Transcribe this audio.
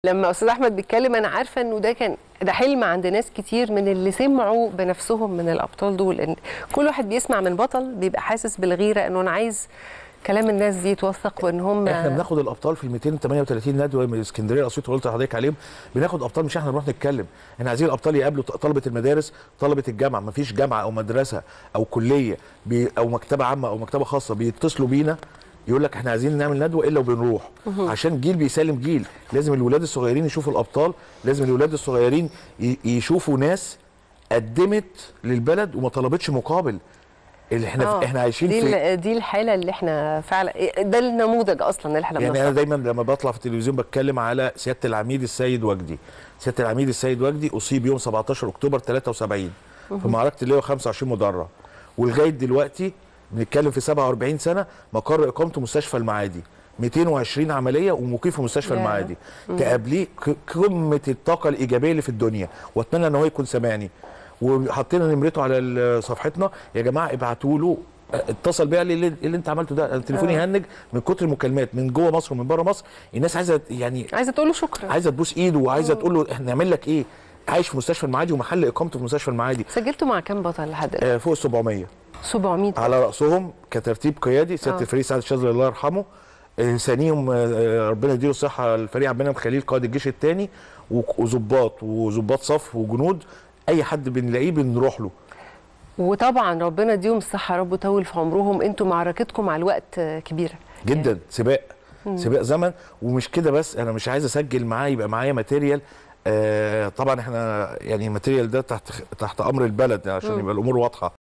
لما استاذ احمد بيتكلم انا عارفه انه ده كان ده حلم عند ناس كتير من اللي سمعوا بنفسهم من الابطال دول ان كل واحد بيسمع من بطل بيبقى حاسس بالغيره انه انا عايز كلام الناس دي يتوثق وان هم احنا بناخد الابطال في ال 238 ندوه من اسكندريه اسيوط قلت لحضرتك عليهم بناخد ابطال مش احنا نروح نتكلم احنا عايزين الابطال يقابلوا طلبه المدارس طلبه الجامعه مفيش جامعه او مدرسه او كليه بي او مكتبه عامه او مكتبه خاصه بيتصلوا بينا يقول لك احنا عايزين نعمل ندوه الا وبنروح عشان جيل بيسلم جيل لازم الولاد الصغيرين يشوفوا الابطال لازم الولاد الصغيرين ي- يشوفوا ناس قدمت للبلد وما طلبتش مقابل اللي احنا آه، احنا عايشين دي في ال- دي الحاله اللي احنا فعلا ده النموذج اصلا اللي احنا يعني انا بنوصله. دايما لما بطلع في التلفزيون بتكلم على سياده العميد السيد وجدي سياده العميد السيد وجدي اصيب يوم 17 اكتوبر 73 في معركه اللي هو 25 مدرع ولغايه دلوقتي بنتكلم في 47 سنه مقر اقامته مستشفى المعادي 220 عمليه ومقيم في مستشفى ياه. المعادي تقابليه ك- قمه الطاقه الايجابيه اللي في الدنيا واتمنى ان هو يكون سامعني وحطينا نمرته على ال- صفحتنا يا جماعه ابعتوا له اتصل بيا قال لي اللي, اللي انت عملته ده أنا تليفوني هنج من كتر المكالمات من جوه مصر ومن بره مصر الناس عايزه يعني عايزه تقول له شكرا عايزه تبوس ايده وعايزه تقول له احنا نعمل لك ايه عايش في مستشفى المعادي ومحل اقامته في مستشفى المعادي سجلتوا مع كام بطل لحد دلوقتي؟ آه فوق ال 700 700 على راسهم كترتيب قيادي سياده آه. الفريق سعد الشاذلي الله يرحمه آه، ثانيهم آه، آه، ربنا يديله الصحه الفريق عبد المنعم خليل قائد الجيش الثاني وظباط وظباط صف وجنود اي حد بنلاقيه بنروح له وطبعا ربنا يديهم الصحه يا رب ويطول في عمرهم انتوا معركتكم مع الوقت آه، كبيره جدا سباق سباق زمن ومش كده بس انا مش عايز اسجل معاه يبقى معايا ماتيريال آه طبعا احنا يعني الماتيريال ده تحت تحت امر البلد عشان يبقى الامور واضحه